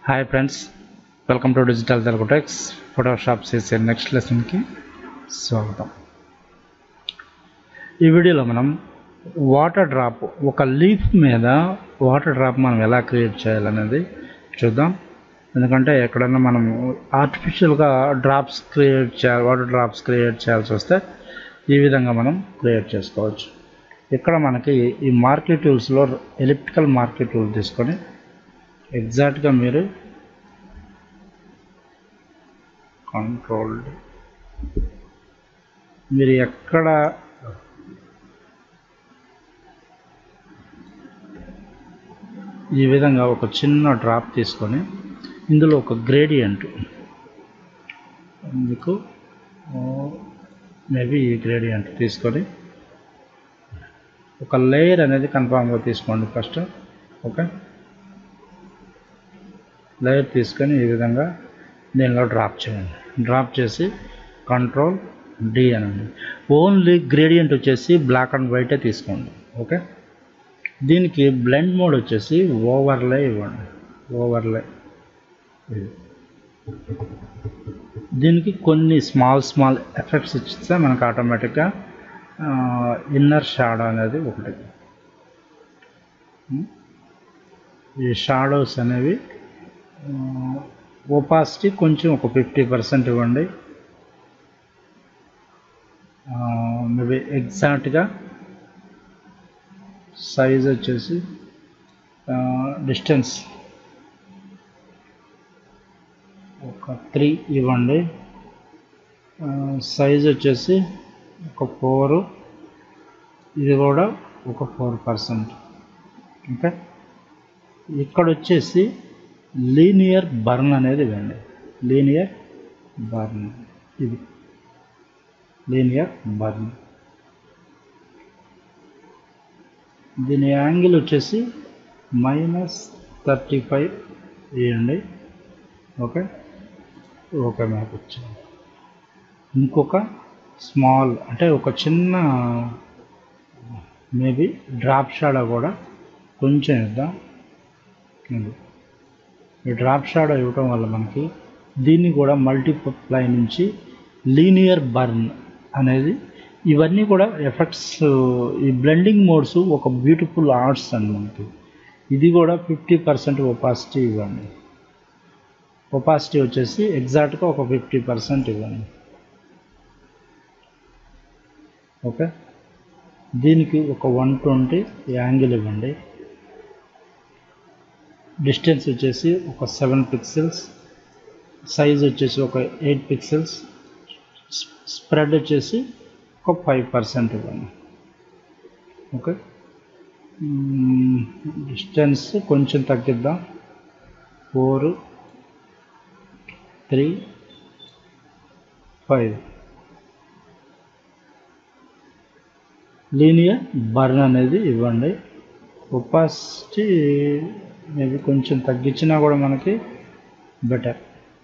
hi friends welcome to digital Telugu techs Photoshop చేసే next లెసన్కి స్వాగతం ఈ వీడియోలో మనం వాటర్ డ్రాప్ ఒక లీఫ్ మీద వాటర్ డ్రాప్ మనం ఎలా క్రియేట్ చేయాలనేది చూద్దాం ఎందుకంటే ఎక్కడన్నా మనం ఆర్టిఫిషియల్గా డ్రాప్స్ క్రియేట్ చేయాలి వాటర్ డ్రాప్స్ క్రియేట్ చేయాల్సి వస్తే ఈ విధంగా మనం క్రియేట్ చేసుకోవచ్చు ఇక్కడ మనకి ఈ మార్కెట్ టూల్స్లో ఎలిప్టికల్ మార్కెట్ టూల్ తీసుకొని ఎగ్జాక్ట్గా మీరు కంట్రోల్డ్ మీరు ఎక్కడ ఈ విధంగా ఒక చిన్న డ్రాప్ తీసుకొని ఇందులో ఒక గ్రేడియంట్ మీకు మేబీ ఈ గ్రేడియంట్ తీసుకొని ఒక లేయర్ అనేది కన్ఫామ్గా తీసుకోండి ఫస్ట్ ఓకే లేయర్ తీసుకొని ఈ విధంగా దీనిలో డ్రాప్ చేయండి డ్రాప్ చేసి కంట్రోల్ డి అనండి ఓన్లీ గ్రేడియంట్ వచ్చేసి బ్లాక్ అండ్ వైటే తీసుకోండి ఓకే దీనికి బ్లెండ్ మోడ్ వచ్చేసి ఓవర్లే ఇవ్వండి ఓవర్లే దీనికి కొన్ని స్మాల్ స్మాల్ ఎఫెక్ట్స్ ఇస్తే మనకు ఆటోమేటిక్గా ఇన్నర్ షాడో అనేది ఒకటి ఈ షాడోస్ అనేవి ఓపాసిటీ కొంచెం ఒక ఫిఫ్టీ పర్సెంట్ ఇవ్వండి మేబీ ఎగ్జాక్ట్గా సైజ్ వచ్చేసి డిస్టెన్స్ ఒక త్రీ ఇవ్వండి సైజ్ వచ్చేసి ఒక ఫోరు ఇది కూడా ఒక ఫోర్ పర్సెంట్ ఓకే ఇక్కడ వచ్చేసి లీనియర్ బర్న్ అనేది ఇవ్వండి లీనియర్ బర్న్ ఇది లీనియర్ బర్న్ దీని యాంగిల్ వచ్చేసి మైనస్ థర్టీ ఫైవ్ ఇవ్వండి ఓకే ఓకే మ్యాప్ వచ్చింది ఇంకొక స్మాల్ అంటే ఒక చిన్న మేబీ డ్రాప్ షాడో కూడా కొంచెం ఇద్దాం ఈ డ్రాప్ షాడో ఇవ్వటం వల్ల మనకి దీన్ని కూడా మల్టీప్లై నుంచి లీనియర్ బర్న్ అనేది ఇవన్నీ కూడా ఎఫెక్ట్స్ ఈ బ్లెండింగ్ మోడ్స్ ఒక బ్యూటిఫుల్ ఆర్ట్స్ అండి మనకి ఇది కూడా ఫిఫ్టీ పర్సెంట్ ఒపాసిటీ ఇవ్వండి ఒపాసిటీ వచ్చేసి ఎగ్జాక్ట్గా ఒక ఫిఫ్టీ పర్సెంట్ ఇవ్వండి ఓకే దీనికి ఒక వన్ ట్వంటీ యాంగిల్ ఇవ్వండి డిస్టెన్స్ వచ్చేసి ఒక సెవెన్ పిక్సెల్స్ సైజ్ వచ్చేసి ఒక ఎయిట్ పిక్సెల్స్ స్ప్రెడ్ వచ్చేసి ఒక ఫైవ్ పర్సెంట్ ఇవ్వండి ఓకే డిస్టెన్స్ కొంచెం తగ్గిద్దాం four three five linear burn అనేది ఇవ్వండి ఒపాసిటీ మేబీ కొంచెం తగ్గించినా కూడా మనకి బెటర్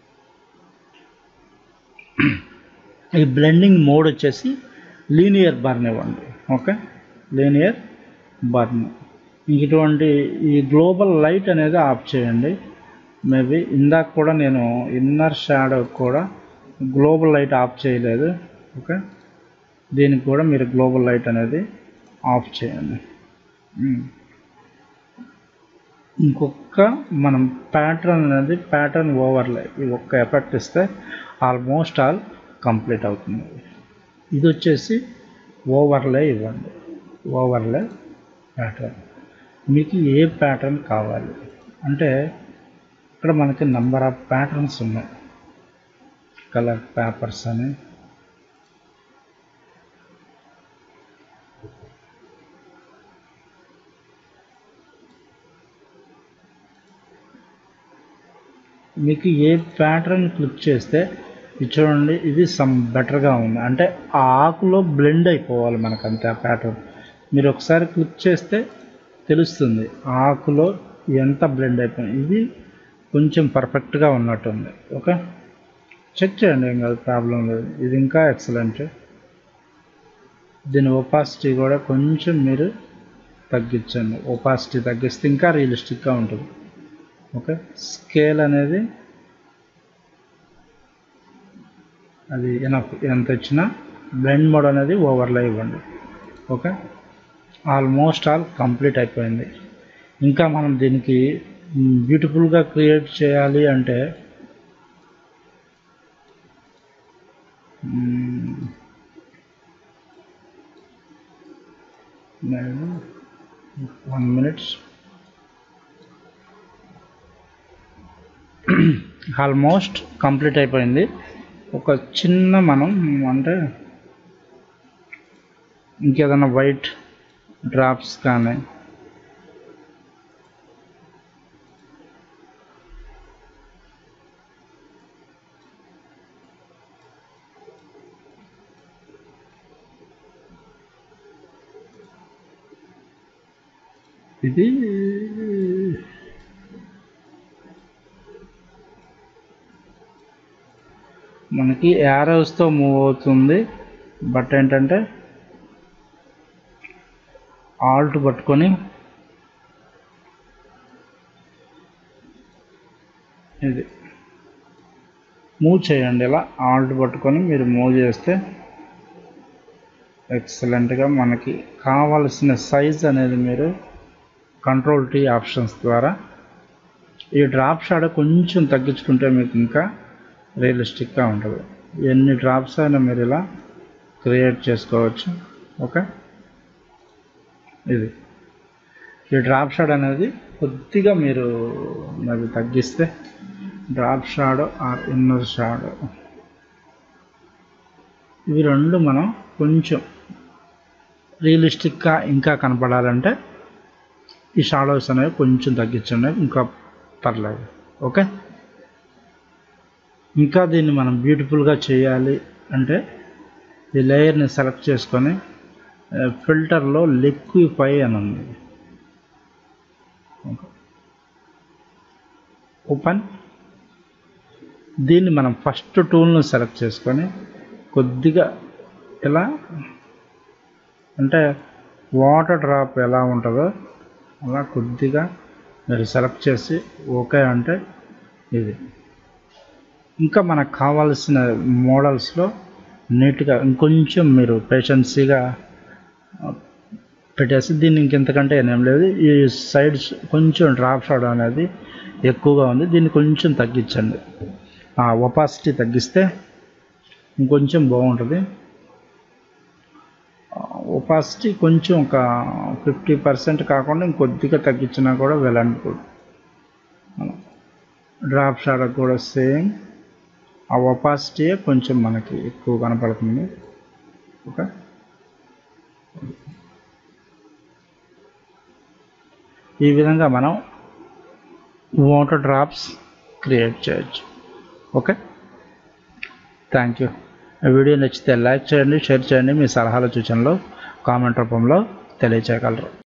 ఈ బ్లెండింగ్ మోడ్ వచ్చేసి లీనియర్ బర్న్ ఇవ్వండి ఓకే లీనియర్ బర్న్ ఇటువంటి ఈ గ్లోబల్ లైట్ అనేది ఆఫ్ చేయండి మేబీ ఇందాక కూడా నేను ఇన్నర్ షాడో కూడా గ్లోబల్ లైట్ ఆఫ్ చేయలేదు ఓకే దీనికి కూడా మీరు గ్లోబల్ లైట్ అనేది ఆఫ్ చేయండి ఇంకొక మనం ప్యాటర్న్ అనేది ప్యాటర్న్ ఓవర్లే ఈ ఒక్క ఎఫెక్ట్ ఇస్తే ఆల్మోస్ట్ ఆల్ కంప్లీట్ అవుతుంది ఇది వచ్చేసి ఓవర్లే ఇవ్వండి ఓవర్లే ప్యాటర్న్ మీకు ఏ ప్యాటర్న్ కావాలి అంటే ఇక్కడ మనకి నెంబర్ ఆఫ్ ప్యాటర్న్స్ ఉన్నాయి కలర్ పేపర్స్ అని మీకు ఏ ప్యాటర్న్ క్లిక్ చేస్తే ఇది చూడండి ఇది సమ్ బెటర్గా ఉంది అంటే ఆ ఆకులో బ్లెండ్ అయిపోవాలి మనకు అంతే ఆ ప్యాటర్న్ మీరు ఒకసారి క్లిక్ చేస్తే తెలుస్తుంది ఆకులో ఎంత బ్లెండ్ అయిపోయింది ఇది కొంచెం పర్ఫెక్ట్గా ఉన్నట్టుంది ఓకే చెక్ చేయండి ఏం కాదు ప్రాబ్లం లేదు ఇది ఇంకా ఎక్సలెంట్ దీని ఒపాసిటీ కూడా కొంచెం మీరు తగ్గించండి ఒపాసిటీ తగ్గిస్తే ఇంకా రియలిస్టిక్గా ఉంటుంది ఓకే స్కేల్ అనేది అది ఎనఫ్ ఎంత ఇచ్చినా బ్లెండ్ మోడ్ అనేది ఓవర్లో ఇవ్వండి ఓకే ఆల్మోస్ట్ ఆల్ కంప్లీట్ అయిపోయింది ఇంకా మనం దీనికి బ్యూటిఫుల్గా క్రియేట్ చేయాలి అంటే నేను వన్ మినిట్స్ ఆల్మోస్ట్ కంప్లీట్ అయిపోయింది ఒక చిన్న మనం అంటే ఇంకేదైనా వైట్ డ్రాప్స్ కానీ ఇది మనకి యారోస్తో మూవ్ అవుతుంది బట్ ఏంటంటే ఆల్ట్ పట్టుకొని ఇది మూవ్ చేయండి ఇలా ఆల్ట్ పట్టుకొని మీరు మూవ్ చేస్తే ఎక్సలెంట్గా మనకి కావలసిన సైజ్ అనేది మీరు కంట్రోల్ టీ ఆప్షన్స్ ద్వారా ఈ డ్రాప్ షాడో కొంచెం తగ్గించుకుంటే మీకు ఇంకా రియలిస్టిక్గా ఉంటుంది ఎన్ని డ్రాప్స్ అయినా మీరు ఇలా క్రియేట్ చేసుకోవచ్చు ఓకే ఇది ఈ డ్రాప్ షాడ్ అనేది కొద్దిగా మీరు అది తగ్గిస్తే drop shadow or inner shadow ఇవి రెండు మనం కొంచెం రియలిస్టిక్గా ఇంకా కనపడాలంటే ఈ షాడోస్ అనేవి కొంచెం తగ్గించండి ఇంకా పర్లేదు ఓకే ఇంకా దీన్ని మనం బ్యూటిఫుల్గా చేయాలి అంటే ఈ లేయర్ని సెలెక్ట్ చేసుకొని ఫిల్టర్లో లిక్విఫై అని ఉంది ఓపెన్ దీన్ని మనం ఫస్ట్ టూల్ను సెలెక్ట్ చేసుకొని కొద్దిగా ఇలా అంటే వాటర్ డ్రాప్ ఎలా ఉంటుందో అలా కొద్దిగా మీరు సెలెక్ట్ చేసి ఓకే అంటే ఇది ఇంకా మనకు కావాల్సిన మోడల్స్లో నీట్గా ఇంకొంచెం మీరు పేషెన్సీగా పెట్టేసి దీన్ని ఇంకెంతకంటే ఏం లేదు ఈ సైడ్స్ కొంచెం డ్రాప్ షాడ్ అనేది ఎక్కువగా ఉంది దీన్ని కొంచెం తగ్గించండి ఆ ఒపాసిటీ తగ్గిస్తే ఇంకొంచెం బాగుంటుంది ఒపాసిటీ కొంచెం ఒక ఫిఫ్టీ పర్సెంట్ కాకుండా ఇంకొద్దిగా తగ్గించినా కూడా well and good drop shadow కూడా సేమ్ ఆ ఒపాసిటీయే కొంచెం మనకి ఎక్కువ కనపడుతుంది ఓకే ఈ విధంగా మనం వాటర్ డ్రాప్స్ క్రియేట్ చేయొచ్చు ఓకే థ్యాంక్ యూ వీడియో నచ్చితే లైక్ చేయండి షేర్ చేయండి మీ సలహాలు సూచనలు కామెంట్ రూపంలో తెలియచేయగలరు